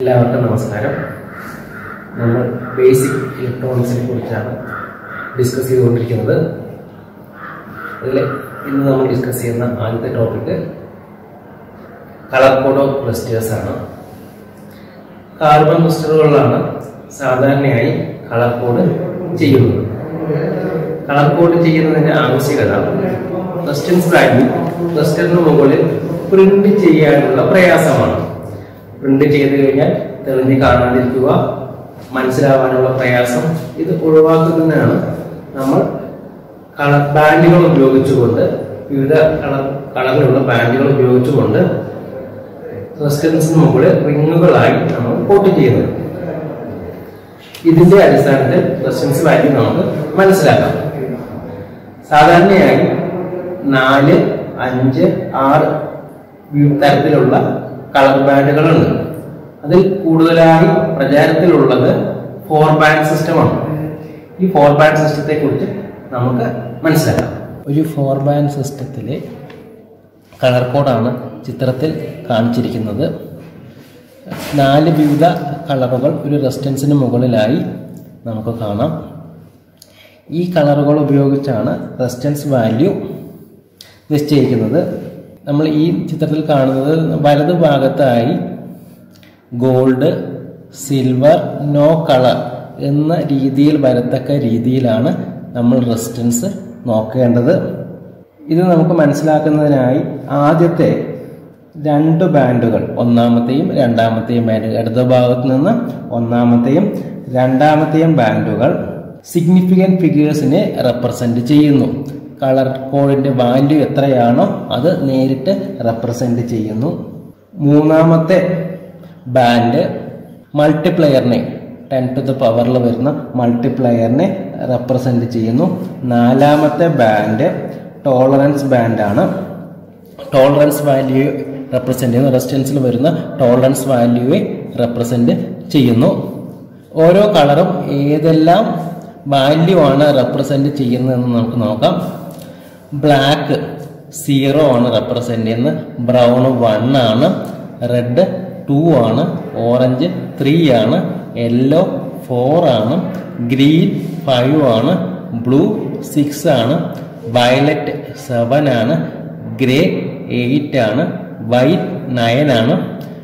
എല്ലാവർക്കും നമസ്കാരം നമ്മൾ ബേസിക് ഇലക്ട്രോണിക്സിനെ കുറിച്ചാണ് ഡിസ്കസ് ചെയ്തുകൊണ്ടിരിക്കുന്നത് അതിൽ ഇന്ന് നമ്മൾ ഡിസ്കസ് ചെയ്യുന്ന ആദ്യത്തെ topic colour code of resistors ആണ് കാർബൺ ക്രിസ്റ്റലുകളിലാണ് സാധാരണയായി കളർ കോഡ് ചെയ്യുന്നത് കളർ കോഡ് ചെയ്യുന്നതിന്റെ ആവശ്യകത ക്രിസ്റ്റൻസ് വാല്യൂ ക്രിസ്റ്റലിന് മുകളിൽ പ്രിന്റ് ചെയ്യാനുള്ള പ്രയാസമാണ് പ്രിന്റ് ചെയ്ത് കഴിഞ്ഞാൽ തെളിഞ്ഞ് കാണാതിരിക്കുക മനസ്സിലാവാനുള്ള പ്രയാസം ഇത് ഒഴിവാക്കുന്നതിനാണ് നമ്മൾ കളർ ബാൻഡുകൾ ഉപയോഗിച്ചുകൊണ്ട് വിവിധ കളർ കളറിലുള്ള ബാൻഡുകൾ ഉപയോഗിച്ചുകൊണ്ട് ക്രിസ്റ്റൻസിന് മുകളിൽ റിങ്ങുകളായി നമ്മൾ കോട്ട് ചെയ്യുന്നത് ഇതിന്റെ അടിസ്ഥാനത്തിൽ ക്രിസ്റ്റൻസ് വാല്യൂ നമുക്ക് മനസ്സിലാക്കാം സാധാരണയായി നാല് അഞ്ച് ആറ് വിവിധ തരത്തിലുള്ള കളർ ബാൻഡുകളുണ്ട് അതിൽ കൂടുതലായി പ്രചാരത്തിലുള്ളത് ഫോർ ബാൻഡ് സിസ്റ്റമാണ് ഈ ഫോർ ബാൻഡ് സിസ്റ്റത്തെ കുറിച്ച് നമുക്ക് മനസ്സിലാക്കാം ഒരു ഫോർ ബാൻഡ് സിസ്റ്റത്തിലെ കളർ കോഡാണ് ചിത്രത്തിൽ കാണിച്ചിരിക്കുന്നത് നാല് വിവിധ കളറുകൾ ഒരു റെസിസ്റ്റൻസിന് മുകളിലായി നമുക്ക് കാണാം ഈ കളറുകൾ ഉപയോഗിച്ചാണ് റെസിസ്റ്റൻസ് വാല്യൂ നിശ്ചയിക്കുന്നത് നമ്മൾ ഈ ചിത്രത്തിൽ കാണുന്നത് വലതു ഭാഗത്തായി ഗോൾഡ് സിൽവർ നോ കളർ എന്ന രീതിയിൽ വരത്തക്ക രീതിയിലാണ് നമ്മൾ റെസിസ്റ്റൻസ് നോക്കേണ്ടത് ഇത് നമുക്ക് മനസ്സിലാക്കുന്നതിനായി ആദ്യത്തെ രണ്ട് ബാൻഡുകൾ ഒന്നാമത്തെയും രണ്ടാമത്തെയും ബാൻഡുകൾ ഇടതു ഭാഗത്ത് നിന്ന് ഒന്നാമത്തെയും രണ്ടാമത്തെയും ബാൻഡുകൾ സിഗ്നിഫിക്കൻറ്റ് ഫിഗേഴ്സിനെ റെപ്രസെന്റ് ചെയ്യുന്നു കളർ കോഡിന്റെ വാല്യൂ എത്രയാണോ അത് നേരിട്ട് റെപ്രസെന്റ് ചെയ്യുന്നു മൂന്നാമത്തെ ബാൻഡ് മൾട്ടിപ്ലയറിനെ ടെൻ ടു ദ പവറിൽ വരുന്ന മൾട്ടിപ്ലയറിനെ റെപ്രസെന്റ് ചെയ്യുന്നു നാലാമത്തെ ബാൻഡ് ടോളറൻസ് ബാൻഡാണ് ടോളറൻസ് വാല്യൂ റെപ്രസെന്റ് ചെയ്യുന്ന റെസിസ്റ്റൻസിൽ വരുന്ന ടോളറൻസ് വാല്യൂയെ റെപ്രസെന്റ് ചെയ്യുന്നു ഓരോ കളറും ഏതെല്ലാം വാല്യൂ ആണ് റെപ്രസെന്റ് ചെയ്യുന്നതെന്ന് നമുക്ക് നോക്കാം ബ്ലാക്ക് സീറോ ആണ് റെപ്രസെന്റ് ചെയ്യുന്നത് ബ്രൗൺ വൺ ആണ് റെഡ് ടു ആണ് ഓറഞ്ച് ത്രീ ആണ് യെല്ലോ ഫോർ ആണ് ഗ്രീൻ ഫൈവ് ആണ് ബ്ലൂ സിക്സ് ആണ് വയലറ്റ് സെവൻ ആണ് ഗ്രേ എയ്റ്റ് ആണ് വൈറ്റ് നയൻ ആണ്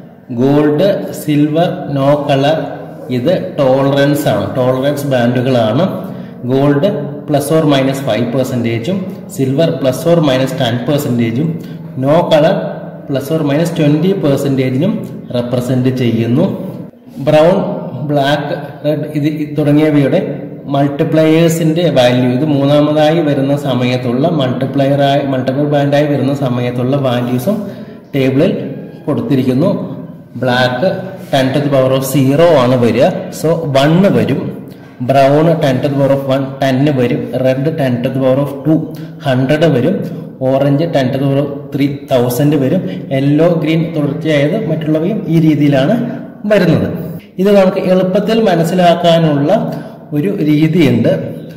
ഗോൾഡ് സിൽവർ നോ കളർ ഇത് ടോളറൻസ് ആണ് ടോളറൻസ് ബാൻഡുകളാണ് gold plus or minus five പെർസെൻറ്റേജും silver plus or minus ten പെർസെൻറ്റേജും no colour plus or minus twenty പെർസെൻറ്റേജിനും റെപ്രസെൻറ്റ് ചെയ്യുന്നു ബ്രൗൺ ബ്ലാക്ക് റെഡ് ഇത് തുടങ്ങിയവയുടെ മൾട്ടിപ്ലയേഴ്സിന്റെ വാല്യൂ ഇത് മൂന്നാമതായി വരുന്ന സമയത്തുള്ള മൾട്ടിപ്ലയറായി മൾട്ടിപ്പിൾ ബാൻഡായി വരുന്ന സമയത്തുള്ള വാല്യൂസും ടേബിളിൽ കൊടുത്തിരിക്കുന്നു black ten to the power of zero ആണ് വരിക സോ വണ്ണ് വരും brown ten to the power of one ടെന്ന് വരും red ten to the power of two hundred വരും orange ten to the power of three thousand വരും yellow green തുടർച്ചയായത് മറ്റുള്ളവയും ഈ രീതിയിലാണ് വരുന്നത് ഇത് നമുക്ക് എളുപ്പത്തിൽ മനസ്സിലാക്കാനുള്ള ഒരു രീതിയുണ്ട്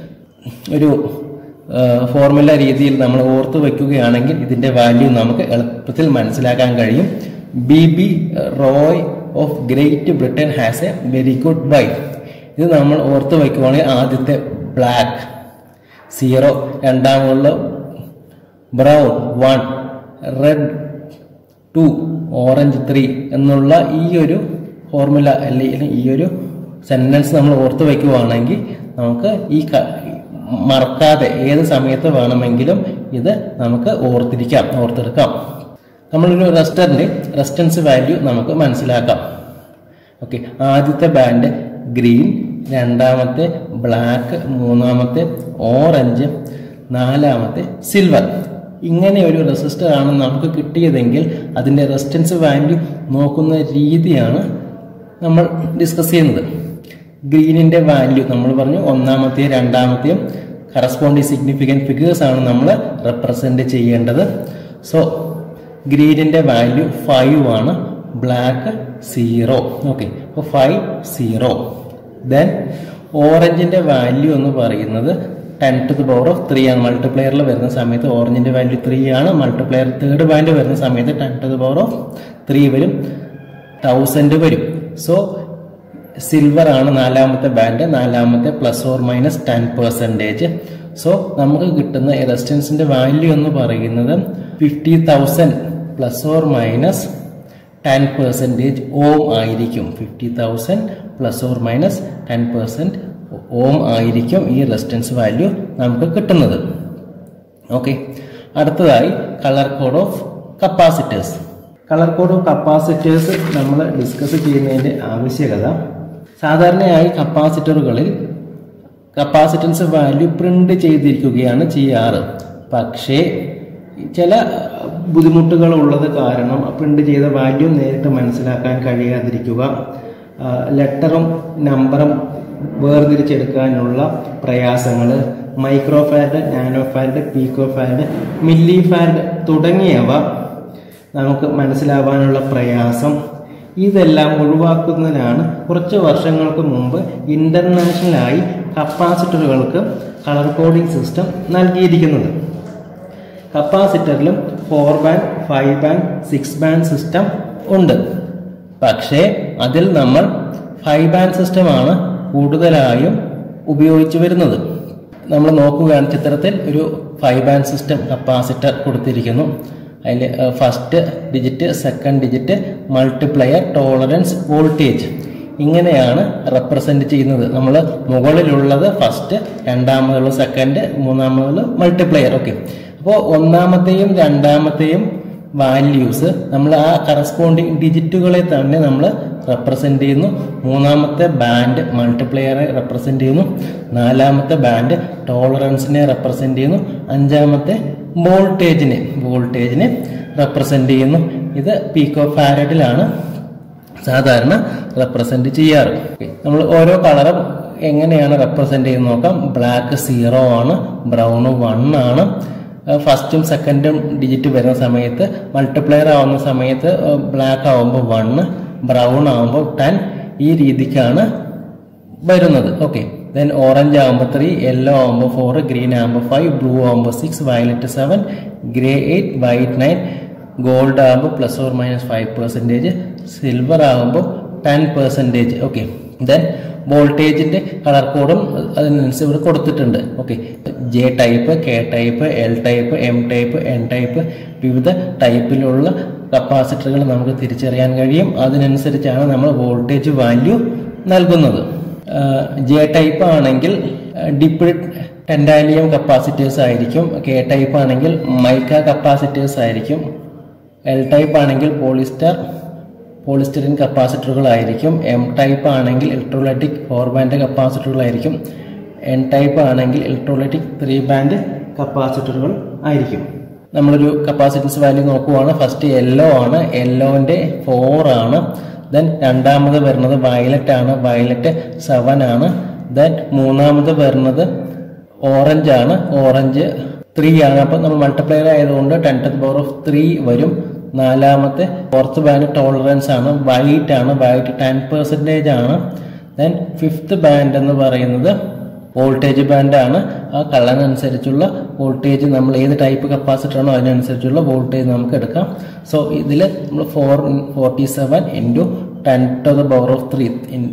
ഒരു ഫോർമുല രീതിയിൽ നമ്മൾ ഓർത്ത് വയ്ക്കുകയാണെങ്കിൽ ഇതിന്റെ വാല്യൂ നമുക്ക് എളുപ്പത്തിൽ മനസ്സിലാക്കാൻ കഴിയും B B Roy of Great Britain has a very good wife ഇത് നമ്മൾ ഓർത്ത് വയ്ക്കുവാണെങ്കിൽ ആദ്യത്തെ ബ്ലാക്ക് സീറോ രണ്ടാമുള്ള brown one red two orange three എന്നുള്ള ഈ ഒരു ഫോർമുല അല്ലെങ്കിൽ ഈ ഒരു സെന്റൻസ് നമ്മൾ ഓർത്ത് വയ്ക്കുവാണെങ്കിൽ നമുക്ക് ഈ മറക്കാതെ ഏത് സമയത്ത് വേണമെങ്കിലും ഇത് നമുക്ക് ഓർത്തിരിക്കാം ഓർത്തെടുക്കാം നമ്മളൊരു റെസ്റ്ററിന്റെ റെസ്റ്റൻസ് വാല്യൂ നമുക്ക് മനസ്സിലാക്കാം ഓക്കെ ആദ്യത്തെ ബാൻഡ് ഗ്രീൻ രണ്ടാമത്തെ ബ്ലാക്ക് മൂന്നാമത്തെ ഓറഞ്ച് നാലാമത്തെ സിൽവർ ഇങ്ങനെ ഒരു റെസിസ്റ്റർ ആണ് നമുക്ക് കിട്ടിയതെങ്കിൽ അതിൻ്റെ റെസിസ്റ്റൻസ് വാല്യൂ നോക്കുന്ന രീതിയാണ് നമ്മൾ ഡിസ്കസ് ചെയ്യുന്നത് ഗ്രീനിൻ്റെ വാല്യൂ നമ്മൾ പറഞ്ഞു ഒന്നാമത്തെയും രണ്ടാമത്തെയും കറസ്പോണ്ടിങ് സിഗ്നിഫിക്കൻറ്റ് ഫിഗേഴ്സ് ആണ് നമ്മൾ റെപ്രസെൻ്റ് ചെയ്യേണ്ടത് സോ ഗ്രീനിൻ്റെ വാല്യൂ ഫൈവ് ആണ് ബ്ലാക്ക് സീറോ ഓക്കെ അപ്പോൾ ഫൈവ് സീറോ ദെൻ ഓറഞ്ചിൻ്റെ വാല്യൂ എന്ന് പറയുന്നത് ten to the power of three ആണ് മൾട്ടിപ്ലെയറിൽ വരുന്ന സമയത്ത് ഓറഞ്ചിന്റെ വാല്യൂ ത്രീ ആണ് മൾട്ടിപ്ലെയർ തേർഡ് ബാൻഡ് വരുന്ന സമയത്ത് ten to the power of three വരും തൗസൻഡ് വരും സോ സിൽവർ ആണ് നാലാമത്തെ ബാൻഡ് നാലാമത്തെ plus or minus ten percentage so നമുക്ക് കിട്ടുന്ന റെസിസ്റ്റൻസിന്റെ വാല്യൂ എന്ന് പറയുന്നത് fifty thousand plus or minus ten percentage ohm ആയിരിക്കും fifty thousand plus or minus ten percent ohm ആയിരിക്കും ഈ റെസിസ്റ്റൻസ് വാല്യൂ നമുക്ക് കിട്ടുന്നത് ഓക്കെ അടുത്തതായി colour code of capacitors colour code of capacitors നമ്മൾ ഡിസ്കസ് ചെയ്യുന്നതിൻ്റെ ആവശ്യകത സാധാരണയായി കപ്പാസിറ്ററുകളിൽ കപ്പാസിറ്റൻസ് വാല്യൂ പ്രിന്റ് ചെയ്തിരിക്കുകയാണ് ചെയ്യാറ് പക്ഷേ ചില ബുദ്ധിമുട്ടുകൾ ഉള്ളത് കാരണം പ്രിന്റ് ചെയ്ത വാല്യൂ നേരിട്ട് മനസ്സിലാക്കാൻ കഴിയാതിരിക്കുക ലെറ്ററും നമ്പറും വേർതിരിച്ചെടുക്കാനുള്ള പ്രയാസങ്ങൾ micro farad nano farad pico farad milli farad തുടങ്ങിയവ നമുക്ക് മനസ്സിലാവാനുള്ള പ്രയാസം ഇതെല്ലാം ഒഴിവാക്കുന്നതിനാണ് കുറച്ച് വർഷങ്ങൾക്ക് മുമ്പ് ഇന്റർനാഷണലായി കപ്പാസിറ്ററുകൾക്ക് കളർ കോഡിംഗ് സിസ്റ്റം നൽകിയിരിക്കുന്നത് കപ്പാസിറ്ററിലും four band five band six band system ഉണ്ട് പക്ഷേ അതിൽ നമ്മൾ ഫൈവ് ബാൻഡ് സിസ്റ്റമാണ് കൂടുതലായും ഉപയോഗിച്ചു വരുന്നത് നമ്മൾ നോക്കുകയാണ് ചിത്രത്തിൽ ഒരു ഫൈവ് ബാൻഡ് സിസ്റ്റം കപ്പാസിറ്റർ കൊടുത്തിരിക്കുന്നു അതിൽ first digit second digit multiplier tolerance voltage ഇങ്ങനെയാണ് റെപ്രസെന്റ് ചെയ്യുന്നത് നമ്മൾ മുകളിലുള്ളത് ഫസ്റ്റ് രണ്ടാമതുള്ള സെക്കൻഡ് മൂന്നാമതുള്ള മൾട്ടിപ്ലയർ ഓക്കെ അപ്പോൾ ഒന്നാമത്തെയും രണ്ടാമത്തെയും വാല്യൂസ് നമ്മൾ ആ കറസ്പോണ്ടിങ് ഡിജിറ്റുകളെ തന്നെ നമ്മൾ റെപ്രസെന്റ് ചെയ്യുന്നു മൂന്നാമത്തെ ബാൻഡ് മൾട്ടിപ്ലെയറെ റെപ്രസെന്റ് ചെയ്യുന്നു നാലാമത്തെ ബാൻഡ് ടോളറൻസിനെ റെപ്രസെന്റ് ചെയ്യുന്നു അഞ്ചാമത്തെ വോൾട്ടേജിനെ വോൾട്ടേജിനെ റെപ്രസെന്റ് ചെയ്യുന്നു ഇത് പീക്കോ ഫാരഡിലാണ് സാധാരണ റെപ്രസെന്റ് ചെയ്യാറ് നമ്മൾ ഓരോ കളറും എങ്ങനെയാണ് റെപ്രസെന്റ് ചെയ്യുന്നത് നോക്കാം ബ്ലാക്ക് സീറോ ആണ് ബ്രൗൺ വൺ ആണ് ഫസ്റ്റും സെക്കൻഡും ഡിജിറ്റ് വരുന്ന സമയത്ത് മൾട്ടിപ്ലയർ ആവുന്ന സമയത്ത് ബ്ലാക്ക് ആവുമ്പോൾ വണ്ണ് ബ്രൗൺ ആവുമ്പോൾ ടെൻ ഈ രീതിക്കാണ് വരുന്നത് ഓക്കെ ദെൻ ഓറഞ്ച് ആകുമ്പോൾ ത്രീ യെല്ലോ ആകുമ്പോൾ ഫോർ ഗ്രീൻ ആകുമ്പോൾ ഫൈവ് ബ്ലൂ ആകുമ്പോൾ six violet seven grey eight white nine gold ആകുമ്പോൾ plus or minus five percentage silver ആകുമ്പോൾ ടെൻ പെർസെൻറ്റേജ് ഓക്കെ ദെൻ വോൾട്ടേജിന്റെ കളർ കോഡും അതിനനുസരിച്ച് ഇവിടെ കൊടുത്തിട്ടുണ്ട് okay J type K type L type M type N type വിവിധ ടൈപ്പിലുള്ള കപ്പാസിറ്ററുകൾ നമുക്ക് തിരിച്ചറിയാൻ കഴിയും അതിനനുസരിച്ചാണ് നമ്മൾ വോൾട്ടേജ് വാല്യൂ നൽകുന്നത് ജെ ടൈപ്പ് ആണെങ്കിൽ ഡിപ്ഡ് ടെൻഡാലിയം കപ്പാസിറ്റേഴ്സ് ആയിരിക്കും കെ ടൈപ്പ് ആണെങ്കിൽ മൈക്ക കപ്പാസിറ്റേഴ്സ് ആയിരിക്കും എൽ ടൈപ്പ് ആണെങ്കിൽ പോളിസ്റ്റർ പോളിസ്റ്ററിൻ കപ്പാസിറ്ററുകളായിരിക്കും എം ടൈപ്പ് ആണെങ്കിൽ ഇലക്ട്രോലൈറ്റിക് ഫോർ ബാൻഡ് കപ്പാസിറ്ററുകളായിരിക്കും എൻ ടൈപ്പ് ആണെങ്കിൽ ഇലക്ട്രോലൈറ്റിക് ത്രീ ബാൻഡ് കപ്പാസിറ്ററുകൾ ആയിരിക്കും നമ്മളൊരു കപ്പാസിറ്റൻസ് വാല്യൂ നോക്കുവാണ് ഫസ്റ്റ് യെല്ലോ ആണ് യെല്ലോൻ്റെ ഫോർ ആണ് ദെൻ രണ്ടാമത് വരുന്നത് വയലറ്റ് ആണ് വയലറ്റ് സെവൻ ആണ് ദെൻ മൂന്നാമത് വരുന്നത് ഓറഞ്ച് ആണ് ഓറഞ്ച് ത്രീ ആണ് അപ്പം നമ്മൾ മൾട്ടിപ്ലയർ ആയതുകൊണ്ട് ten to power of three വരും നാലാമത്തെ ഫോർത്ത് ബാൻഡ് ടോളറൻസ് ആണ് വൈറ്റ് ആണ് വൈറ്റ് ടെൻ പെർസെൻറ്റേജ് ആണ് ദെൻ ഫിഫ്ത്ത് ബാൻഡ് എന്ന് പറയുന്നത് വോൾട്ടേജ് ബാൻഡ് ആണ് ആ കളറിനനുസരിച്ചുള്ള വോൾട്ടേജ് നമ്മൾ ഏത് ടൈപ്പ് കപ്പാസിറ്റർ ആണോ അതിനനുസരിച്ചുള്ള വോൾട്ടേജ് നമുക്ക് എടുക്കാം സോ ഇതിൽ നമ്മൾ four forty seven into ten to the power of three in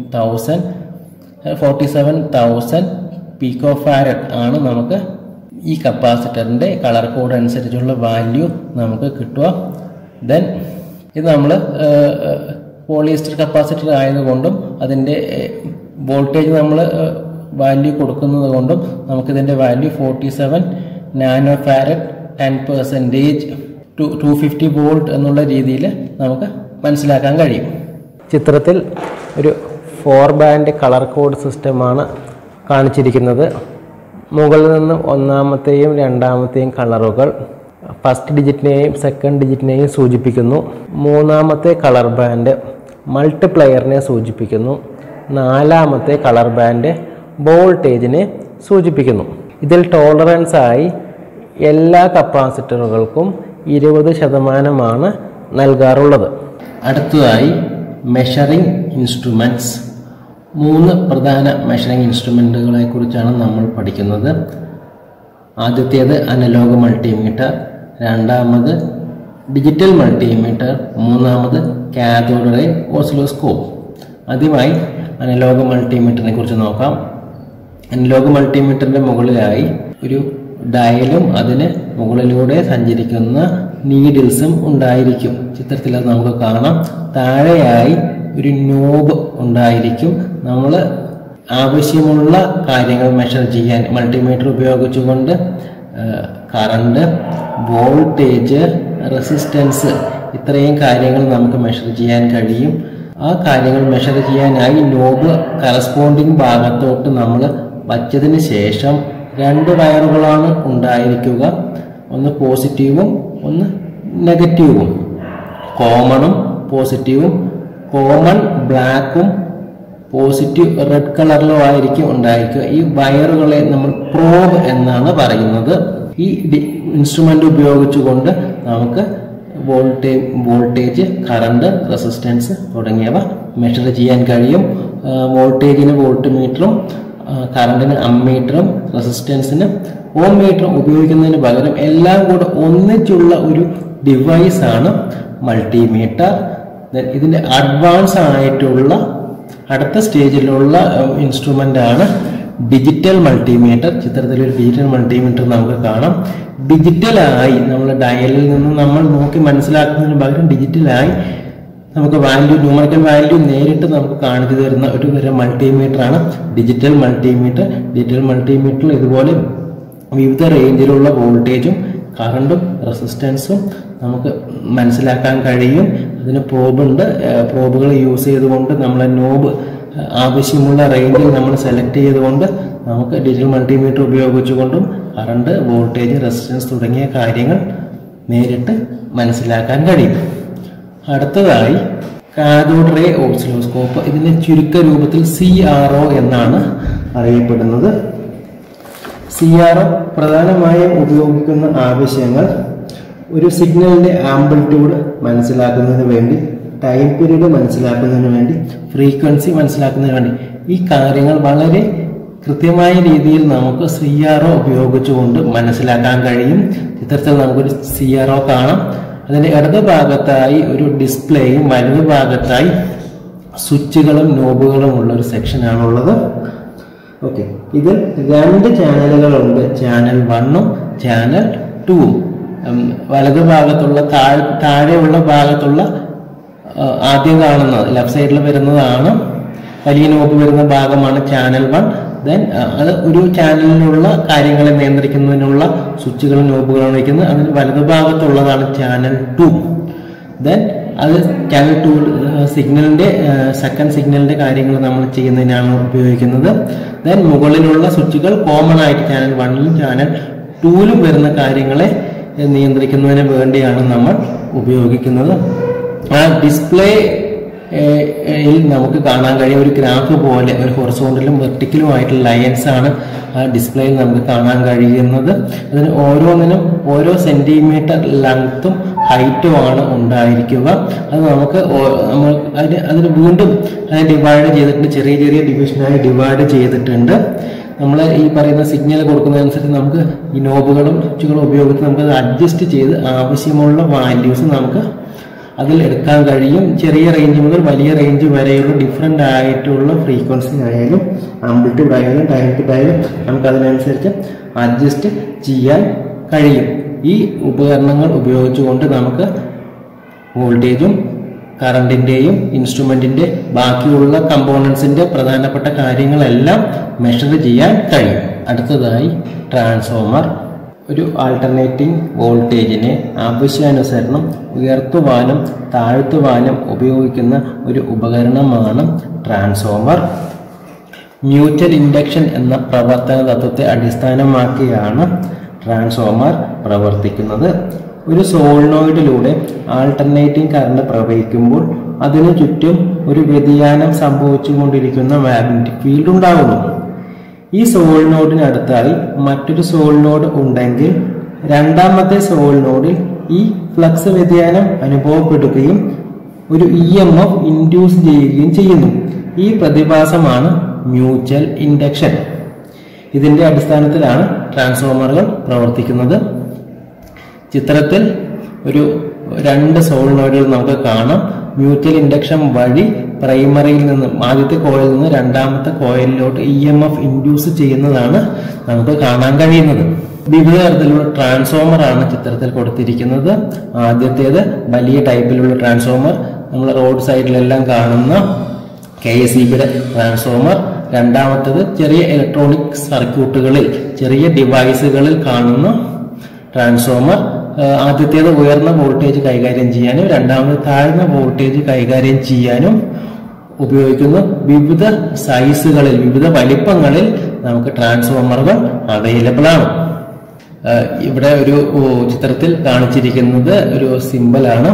thousand forty seven thousand pico farad ആണ് നമുക്ക് ഈ കപ്പാസിറ്ററിൻ്റെ കളർ കോഡ് അനുസരിച്ചുള്ള വാല്യൂ നമുക്ക് കിട്ടുക ദെൻ ഇത് നമ്മൾ പോളിയസ്റ്റർ കപ്പാസിറ്റർ ആയതുകൊണ്ടും അതിൻ്റെ വോൾട്ടേജ് നമ്മൾ വാല്യൂ കൊടുക്കുന്നത് കൊണ്ടും നമുക്കിതിൻ്റെ value forty seven nano farad ten percentage to two fifty volt എന്നുള്ള രീതിയിൽ നമുക്ക് മനസ്സിലാക്കാൻ കഴിയും ചിത്രത്തിൽ ഒരു ഫോർ ബാൻഡ് കളർ കോഡ് സിസ്റ്റമാണ് കാണിച്ചിരിക്കുന്നത് മുകളിൽ നിന്ന് ഒന്നാമത്തെയും രണ്ടാമത്തെയും കളറുകൾ ഫസ്റ്റ് ഡിജിറ്റിനെയും സെക്കൻഡ് ഡിജിറ്റിനെയും സൂചിപ്പിക്കുന്നു മൂന്നാമത്തെ കളർ ബാൻഡ് മൾട്ടിപ്ലയറിനെ സൂചിപ്പിക്കുന്നു നാലാമത്തെ കളർ ബാൻഡ് വോൾട്ടേജിനെ സൂചിപ്പിക്കുന്നു ഇതിൽ ടോളറൻസ് ആയി എല്ലാ കപ്പാസിറ്ററുകൾക്കും ഇരുപത് ശതമാനമാണ് നൽകാറുള്ളത് അടുത്തതായി മെഷറിംഗ് ഇൻസ്ട്രുമെൻറ്റ്സ് മൂന്ന് പ്രധാന മെഷറിംഗ് ഇൻസ്ട്രുമെൻറ്റുകളെ കുറിച്ചാണ് നമ്മൾ പഠിക്കുന്നത് ആദ്യത്തേത് അനലോഗ് മൾട്ടിമീറ്റർ രണ്ടാമത് ഡിജിറ്റൽ മൾട്ടിമീറ്റർ മൂന്നാമത് കാഥോഡ് റേ ഓസിലോസ്കോപ്പ് ആദ്യമായി അനലോഗ് മൾട്ടിമീറ്ററിനെ കുറിച്ച് നോക്കാം അനലോഗ് മൾട്ടിമീറ്ററിന്റെ മുകളിലായി ഒരു ഡയലും അതിന് മുകളിലൂടെ സഞ്ചരിക്കുന്ന നീഡിൽസും ഉണ്ടായിരിക്കും ചിത്രത്തിൽ അത് നമുക്ക് കാണാം താഴെയായി ഒരു നോബ് ഉണ്ടായിരിക്കും നമ്മൾ ആവശ്യമുള്ള കാര്യങ്ങൾ മെഷർ ചെയ്യാൻ മൾട്ടിമീറ്റർ ഉപയോഗിച്ചുകൊണ്ട് കറണ്ട് വോൾട്ടേജ് റെസിസ്റ്റൻസ് ഇത്രയും കാര്യങ്ങൾ നമുക്ക് മെഷർ ചെയ്യാൻ കഴിയും ആ കാര്യങ്ങൾ മെഷർ ചെയ്യാനായി നോബ് കറസ്പോണ്ടിങ് ഭാഗത്തോട്ട് നമ്മൾ വച്ചതിന് ശേഷം രണ്ട് വയറുകളാണ് ഉണ്ടായിരിക്കുക ഒന്ന് പോസിറ്റീവും ഒന്ന് നെഗറ്റീവും കോമണും പോസിറ്റീവും കോമൺ ബ്ലാക്കും പോസിറ്റീവ് റെഡ് കളറിലും ആയിരിക്കും ഉണ്ടായിരിക്കുക ഈ വയറുകളെ നമ്മൾ പ്രോബ് എന്നാണ് പറയുന്നത് ഈ ഇൻസ്ട്രുമെന്റ് ഉപയോഗിച്ചുകൊണ്ട് നമുക്ക് വോൾട്ടേജ് വോൾട്ടേജ് കറണ്ട് റെസിസ്റ്റൻസ് തുടങ്ങിയവ മെഷർ ചെയ്യാൻ കഴിയും വോൾട്ടേജിന് വോൾട്ട് മീറ്ററും കറണ്ടിന് അമ്മീറ്ററും റെസിസ്റ്റൻസിന് ഓം മീറ്ററും ഉപയോഗിക്കുന്നതിന് പകരം എല്ലാം കൂടെ ഒന്നിച്ചുള്ള ഒരു ഡിവൈസ് ആണ് മൾട്ടിമീറ്റർ ഇതിന്റെ അഡ്വാൻസ് ആയിട്ടുള്ള അടുത്ത സ്റ്റേജിലുള്ള ഇൻസ്ട്രുമെന്റ് ആണ് ഡിജിറ്റൽ മൾട്ടിമീറ്റർ ചിത്രത്തിൽ ഒരു ഡിജിറ്റൽ മൾട്ടിമീറ്റർ നമുക്ക് കാണാം ഡിജിറ്റലായി നമ്മൾ ഡയലിൽ നിന്ന് നമ്മൾ നോക്കി മനസ്സിലാക്കുന്നതിന് പകരം ഡിജിറ്റലായി നമുക്ക് വാല്യൂ ന്യൂമറിക്കൽ വാല്യൂ നേരിട്ട് നമുക്ക് കാണിച്ചു തരുന്ന ഒരു തരം മൾട്ടിമീറ്റർ ആണ് ഡിജിറ്റൽ മൾട്ടിമീറ്റർ ഡിജിറ്റൽ മൾട്ടിമീറ്ററിൽ ഇതുപോലെ വിവിധ റേഞ്ചിലുള്ള വോൾട്ടേജും കറണ്ടും റെസിസ്റ്റൻസും നമുക്ക് മനസ്സിലാക്കാൻ കഴിയും അതിന് പ്രോബുണ്ട് പ്രോബുകൾ യൂസ് ചെയ്തുകൊണ്ട് നമ്മൾ നോബ് ആവശ്യമുള്ള റേഞ്ചിൽ നമ്മൾ സെലക്ട് ചെയ്തുകൊണ്ട് നമുക്ക് ഡിജിറ്റൽ മൾട്ടിമീറ്റർ ഉപയോഗിച്ചുകൊണ്ടും കറണ്ട് വോൾട്ടേജ് റെസിസ്റ്റൻസ് തുടങ്ങിയ കാര്യങ്ങൾ നേരിട്ട് മനസ്സിലാക്കാൻ കഴിയും അടുത്തതായി കാഥോഡ് റേ ഓക്സിലോസ്കോപ്പ് ഇതിന്റെ ചുരുക്ക രൂപത്തിൽ സി ആർ ഒ എന്നാണ് അറിയപ്പെടുന്നത് സി ആർ ഒ പ്രധാനമായും ഉപയോഗിക്കുന്ന ആവശ്യങ്ങൾ ഒരു സിഗ്നലിന്റെ ആംപ്ലിറ്റ്യൂഡ് മനസ്സിലാക്കുന്നതിന് വേണ്ടി ടൈം പീരീഡ് മനസ്സിലാക്കുന്നതിന് വേണ്ടി ഫ്രീക്വൻസി മനസ്സിലാക്കുന്നതിന് വേണ്ടി ഈ കാര്യങ്ങൾ വളരെ കൃത്യമായ രീതിയിൽ നമുക്ക് സി ആർ ഒ ഉപയോഗിച്ചുകൊണ്ട് മനസ്സിലാക്കാൻ കഴിയും ചിത്രത്തിൽ നമുക്കൊരു സി ആർ ഒ കാണാം അതിന്റെ ഇടത് ഭാഗത്തായി ഒരു ഡിസ്പ്ലേയും വലതു ഭാഗത്തായി സ്വിച്ചുകളും നോബുകളും ഉള്ള ഒരു സെക്ഷനാണുള്ളത് ഓക്കെ ഇതിൽ രണ്ട് ചാനലുകളുണ്ട് ചാനൽ വണ്ണും ചാനൽ ടൂവും വലതു ഭാഗത്തുള്ള താഴെ താഴെയുള്ള ഭാഗത്തുള്ള ആദ്യം കാണുന്നത് ലെഫ്റ്റ് സൈഡിൽ വരുന്നതാണ് വലിയ നോബ് വരുന്ന ഭാഗമാണ് ചാനൽ വൺ ദെൻ അത് ഒരു ചാനലിലുള്ള കാര്യങ്ങളെ നിയന്ത്രിക്കുന്നതിനുള്ള സ്വിച്ചുകളും നോബുകളാണ് വയ്ക്കുന്നത് അതിന് വലതുഭാഗത്തുള്ളതാണ് ചാനൽ ടു ദെൻ അത് ചാനൽ ടു സിഗ്നലിന്റെ സെക്കൻഡ് സിഗ്നലിന്റെ കാര്യങ്ങൾ നമ്മൾ ചെയ്യുന്നതിനാണ് ഉപയോഗിക്കുന്നത് ദെൻ മുകളിലുള്ള സ്വിച്ചുകൾ കോമൺ ആയിട്ട് ചാനൽ വണ്ണിലും ചാനൽ ടൂവിലും വരുന്ന കാര്യങ്ങളെ നിയന്ത്രിക്കുന്നതിന് വേണ്ടിയാണ് നമ്മൾ ഉപയോഗിക്കുന്നത് ആ ഡിസ്പ്ലേ നമുക്ക് കാണാൻ കഴിയും ഒരു ഗ്രാഫ് പോലെ ഒരു ഹൊറിസോണ്ടലും വെർട്ടിക്കലും ആയിട്ടുള്ള ലൈൻസ് ആണ് ആ ഡിസ്പ്ലേയിൽ നമുക്ക് കാണാൻ കഴിയുന്നത് അതിന് ഓരോന്നിനും ഓരോ സെന്റിമീറ്റർ ലെങ്ത്തും ഹൈറ്റും ആണ് ഉണ്ടായിരിക്കുക അത് നമുക്ക് നമ്മൾ അതിന് അതിന് വീണ്ടും അതിനെ ഡിവൈഡ് ചെയ്തിട്ടുണ്ട് ചെറിയ ചെറിയ ഡിവിഷനായി ഡിവൈഡ് ചെയ്തിട്ടുണ്ട് നമ്മൾ ഈ പറയുന്ന സിഗ്നൽ കൊടുക്കുന്നതനുസരിച്ച് നമുക്ക് ഈ നോബുകളും സ്വിച്ചുകളും ഉപയോഗിച്ച് നമുക്ക് അത് അഡ്ജസ്റ്റ് ചെയ്ത് ആവശ്യമുള്ള വാല്യൂസ് നമുക്ക് അതിൽ എടുക്കാൻ കഴിയും ചെറിയ റേഞ്ച് മുതൽ വലിയ റേഞ്ച് വരെയുള്ള ഡിഫറെൻ്റ് ആയിട്ടുള്ള ഫ്രീക്വൻസി ആയാലും ആംപ്ലിറ്റ്യൂഡ് ആയാലും ഡയറക്റ്റ് ആയാലും നമുക്ക് അതിനനുസരിച്ച് അഡ്ജസ്റ്റ് ചെയ്യാൻ കഴിയും ഈ ഉപകരണങ്ങൾ ഉപയോഗിച്ചുകൊണ്ട് നമുക്ക് വോൾട്ടേജും കറണ്ടിന്റെയും ഇൻസ്ട്രുമെന്റിന്റെ ബാക്കിയുള്ള കമ്പോണൻസിന്റെ പ്രധാനപ്പെട്ട കാര്യങ്ങളെല്ലാം മെഷർ ചെയ്യാൻ കഴിയും അടുത്തതായി ട്രാൻസ്ഫോമർ ഒരു ആൾട്ടർനേറ്റിംഗ് വോൾട്ടേജിനെ ആവശ്യാനുസരണം ഉയർത്തുവാനും താഴ്ത്തുവാനും ഉപയോഗിക്കുന്ന ഒരു ഉപകരണമാണ് ട്രാൻസ്ഫോമർ മ്യൂച്വൽ ഇൻഡക്ഷൻ എന്ന പ്രവർത്തന തത്വത്തെ അടിസ്ഥാനമാക്കിയാണ് ട്രാൻസ്ഫോമർ പ്രവർത്തിക്കുന്നത് ഒരു സോളിനോയിഡിലൂടെ ആൾട്ടർനേറ്റിംഗ് കറണ്ട് പ്രവഹിക്കുമ്പോൾ അതിനു ചുറ്റും ഒരു വ്യതിയാനം സംഭവിച്ചുകൊണ്ടിരിക്കുന്ന മാഗ്നറ്റിക് ഫീൽഡ് ഉണ്ടാകുന്നു ഈ സോളിനോഡിനടുത്തായി മറ്റൊരു സോളിനോഡ് ഉണ്ടെങ്കിൽ രണ്ടാമത്തെ സോളിനോഡിൽ ഈ ഫ്ലക്സ് വ്യതിയാനം അനുഭവപ്പെടുകയും ഒരു ഇ എം എഫ് ഇൻഡ്യൂസ് ചെയ്യുകയും ചെയ്യുന്നു ഈ പ്രതിഭാസമാണ് മ്യൂച്വൽ ഇൻഡക്ഷൻ ഇതിന്റെ അടിസ്ഥാനത്തിലാണ് ട്രാൻസ്ഫോമറുകൾ പ്രവർത്തിക്കുന്നത് ചിത്രത്തിൽ ഒരു രണ്ട് സോളിനോയിഡുകൾ നമുക്ക് കാണാം മ്യൂച്വൽ ഇൻഡക്ഷൻ വഴി പ്രൈമറിയിൽ നിന്ന് ആദ്യത്തെ കോയിലിൽ നിന്ന് രണ്ടാമത്തെ കോയിലിലോട്ട് ഇ എം എഫ് ഇൻഡ്യൂസ് ചെയ്യുന്നതാണ് നമുക്ക് കാണാൻ കഴിയുന്നത് വിവിധ തരത്തിലുള്ള ട്രാൻസ്ഫോമർ ആണ് ചിത്രത്തിൽ കൊടുത്തിരിക്കുന്നത് ആദ്യത്തേത് വലിയ ടൈപ്പിലുള്ള ട്രാൻസ്ഫോമർ നമ്മൾ റോഡ് സൈഡിലെല്ലാം കാണുന്ന കെ എസ് ഇ ബിയുടെ ട്രാൻസ്ഫോമർ രണ്ടാമത്തേത് ചെറിയ ഇലക്ട്രോണിക് സർക്യൂട്ടുകളിൽ ചെറിയ ഡിവൈസുകളിൽ കാണുന്ന ട്രാൻസ്ഫോമർ ഏഹ് ആദ്യത്തേത് ഉയർന്ന വോൾട്ടേജ് കൈകാര്യം ചെയ്യാനും രണ്ടാമത് താഴ്ന്ന വോൾട്ടേജ് കൈകാര്യം ചെയ്യാനും ഉപയോഗിക്കുന്ന വിവിധ സൈസുകളിൽ വിവിധ വലിപ്പങ്ങളിൽ നമുക്ക് ട്രാൻസ്ഫോമറുകൾ അവൈലബിൾ ആണ് ഏഹ് ഇവിടെ ഒരു ഓ, ചിത്രത്തിൽ കാണിച്ചിരിക്കുന്നത് ഒരു സിമ്പലാണ്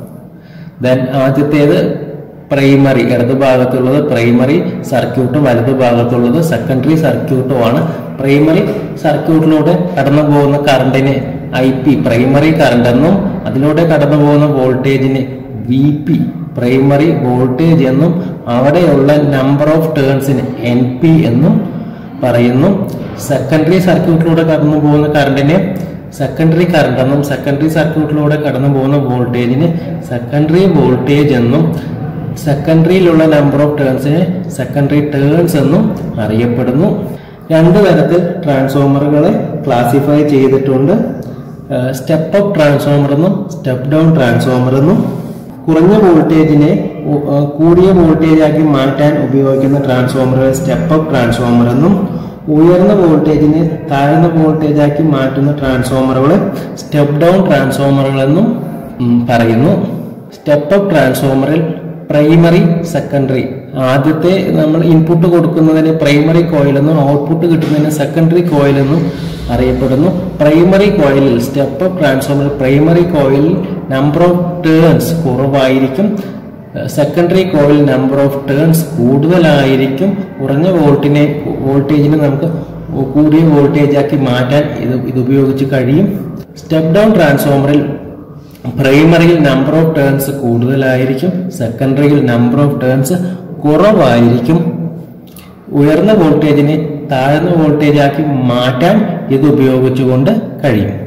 ദെൻ ആദ്യത്തേത് പ്രൈമറി ഇടതുഭാഗത്തുള്ളത് പ്രൈമറി സർക്യൂട്ടും വലതുഭാഗത്തുള്ളത് സെക്കൻഡറി സർക്യൂട്ടുമാണ് പ്രൈമറി സർക്യൂട്ടിലൂടെ കടന്നു പോകുന്ന കറണ്ടിന് ഐ പി പ്രൈമറി കറണ്ട് എന്നും അതിലൂടെ കടന്നു പോകുന്ന വോൾട്ടേജിന് വി പി പ്രൈമറി വോൾട്ടേജ് എന്നും അവിടെയുള്ള നമ്പർ ഓഫ് ടേൺസിന് എൻ പി എന്നും പറയുന്നു സെക്കൻഡറി സർക്യൂട്ടിലൂടെ കടന്നു പോകുന്ന കറണ്ടിനെ സെക്കൻഡറി കറണ്ട് എന്നും സെക്കൻഡറി സർക്യൂട്ടിലൂടെ കടന്നു പോകുന്ന വോൾട്ടേജിന് സെക്കൻഡറി വോൾട്ടേജ് എന്നും സെക്കൻഡറിയിലുള്ള നമ്പർ ഓഫ് ടേൺസിനെ സെക്കൻഡറി ടേൺസ് എന്നും അറിയപ്പെടുന്നു രണ്ട് തരത്തിൽ ട്രാൻസ്ഫോമറുകളെ ക്ലാസിഫൈ ചെയ്തിട്ടുണ്ട് സ്റ്റെപ്പ് അപ്പ് ട്രാൻസ്ഫോമർ എന്നും സ്റ്റെപ്പ് ഡൗൺ ട്രാൻസ്ഫോമർ എന്നും കുറഞ്ഞ വോൾട്ടേജിനെ ഉ- ആ, കൂടിയ വോൾട്ടേജ് ആക്കി മാറ്റാൻ ഉപയോഗിക്കുന്ന ട്രാൻസ്ഫോമറുകളെ സ്റ്റെപ്പ് അപ്പ് ട്രാൻസ്ഫോമർ എന്നും ഉയർന്ന വോൾട്ടേജിനെ താഴ്ന്ന വോൾട്ടേജ് ആക്കി മാറ്റുന്ന ട്രാൻസ്ഫോമറുകളെ സ്റ്റെപ്പ് ഡൗൺ ട്രാൻസ്ഫോമറുകൾ എന്നും ഉം, പറയുന്നു സ്റ്റെപ്പ് അപ്പ് ട്രാൻസ്ഫോമറിൽ പ്രൈമറി സെക്കൻഡറി ആദ്യത്തെ നമ്മൾ ഇൻപുട്ട് കൊടുക്കുന്നതിന് പ്രൈമറി കോയിൽ എന്നും ഔട്ട്പുട്ട് കിട്ടുന്നതിന് സെക്കൻഡറി കോയിൽ എന്നും അറിയപ്പെടുന്നു പ്രൈമറി കോയിലിൽ സ്റ്റെപ്പ് അപ്പ് ട്രാൻസ്ഫോമർ പ്രൈമറി കോയിലിൽ നമ്പർ ഓഫ് ടേൺസ് കുറവായിരിക്കും secondary coil number of turns കൂടുതലായിരിക്കും കുറഞ്ഞ വോൾട്ടിനെ വോൾട്ടേജിനെ നമുക്ക് കൂടിയ വോൾട്ടേജ് ആക്കി മാറ്റാൻ ഇത് ഇത് ഉപയോഗിച്ച് കഴിയും സ്റ്റെപ്പ് ഡൗൺ ട്രാൻസ്ഫോമറിൽ പ്രൈമറിയിൽ നമ്പർ ഓഫ് ടേൺസ് കൂടുതലായിരിക്കും സെക്കൻഡറിയിൽ നമ്പർ ഓഫ് ടേൺസ് കുറവായിരിക്കും ഉയർന്ന വോൾട്ടേജിനെ താഴ്ന്ന വോൾട്ടേജ് ആക്കി മാറ്റാൻ ഇത് ഉപയോഗിച്ചുകൊണ്ട് കഴിയും